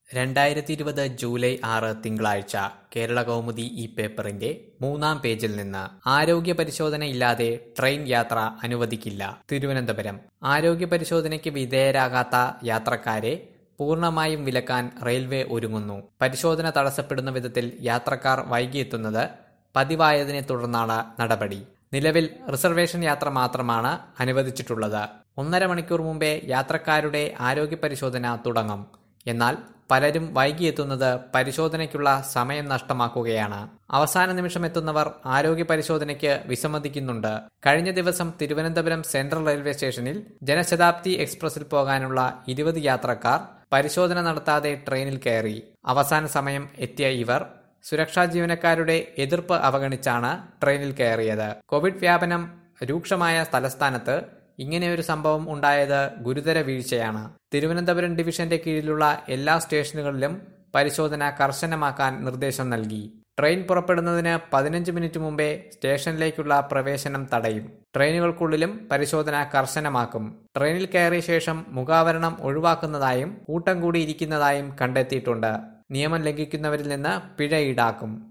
രണ്ടായിരത്തി ഇരുപത് ജൂലൈ ആറ് തിങ്കളാഴ്ച കേരള കൗമുദി ഈ പേപ്പറിന്റെ മൂന്നാം പേജിൽ നിന്ന് ആരോഗ്യ പരിശോധന ഇല്ലാതെ ട്രെയിൻ യാത്ര അനുവദിക്കില്ല തിരുവനന്തപുരം ആരോഗ്യ പരിശോധനയ്ക്ക് വിധേയരാകാത്ത യാത്രക്കാരെ പൂർണ്ണമായും വിലക്കാൻ റെയിൽവേ ഒരുങ്ങുന്നു പരിശോധന തടസ്സപ്പെടുന്ന വിധത്തിൽ യാത്രക്കാർ വൈകിയെത്തുന്നത് പതിവായതിനെ തുടർന്നാണ് നടപടി നിലവിൽ റിസർവേഷൻ യാത്ര മാത്രമാണ് അനുവദിച്ചിട്ടുള്ളത് ഒന്നര മണിക്കൂർ മുമ്പേ യാത്രക്കാരുടെ ആരോഗ്യ പരിശോധന തുടങ്ങും എന്നാൽ പലരും വൈകിയെത്തുന്നത് പരിശോധനയ്ക്കുള്ള സമയം നഷ്ടമാക്കുകയാണ് അവസാന നിമിഷം എത്തുന്നവർ ആരോഗ്യ പരിശോധനയ്ക്ക് വിസമ്മതിക്കുന്നുണ്ട് കഴിഞ്ഞ ദിവസം തിരുവനന്തപുരം സെൻട്രൽ റെയിൽവേ സ്റ്റേഷനിൽ ജനശതാബ്ദി എക്സ്പ്രസിൽ പോകാനുള്ള ഇരുപത് യാത്രക്കാർ പരിശോധന നടത്താതെ ട്രെയിനിൽ കയറി അവസാന സമയം എത്തിയ ഇവർ സുരക്ഷാ ജീവനക്കാരുടെ എതിർപ്പ് അവഗണിച്ചാണ് ട്രെയിനിൽ കയറിയത് കോവിഡ് വ്യാപനം രൂക്ഷമായ തലസ്ഥാനത്ത് ഇങ്ങനെയൊരു സംഭവം ഉണ്ടായത് ഗുരുതര വീഴ്ചയാണ് തിരുവനന്തപുരം ഡിവിഷന്റെ കീഴിലുള്ള എല്ലാ സ്റ്റേഷനുകളിലും പരിശോധന കർശനമാക്കാൻ നിർദ്ദേശം നൽകി ട്രെയിൻ പുറപ്പെടുന്നതിന് പതിനഞ്ച് മിനിറ്റ് മുമ്പേ സ്റ്റേഷനിലേക്കുള്ള പ്രവേശനം തടയും ട്രെയിനുകൾക്കുള്ളിലും പരിശോധന കർശനമാക്കും ട്രെയിനിൽ കയറിയ ശേഷം മുഖാവരണം ഒഴിവാക്കുന്നതായും കൂട്ടം കൂടി ഇരിക്കുന്നതായും കണ്ടെത്തിയിട്ടുണ്ട് നിയമം ലംഘിക്കുന്നവരിൽ നിന്ന് പിഴ ഈടാക്കും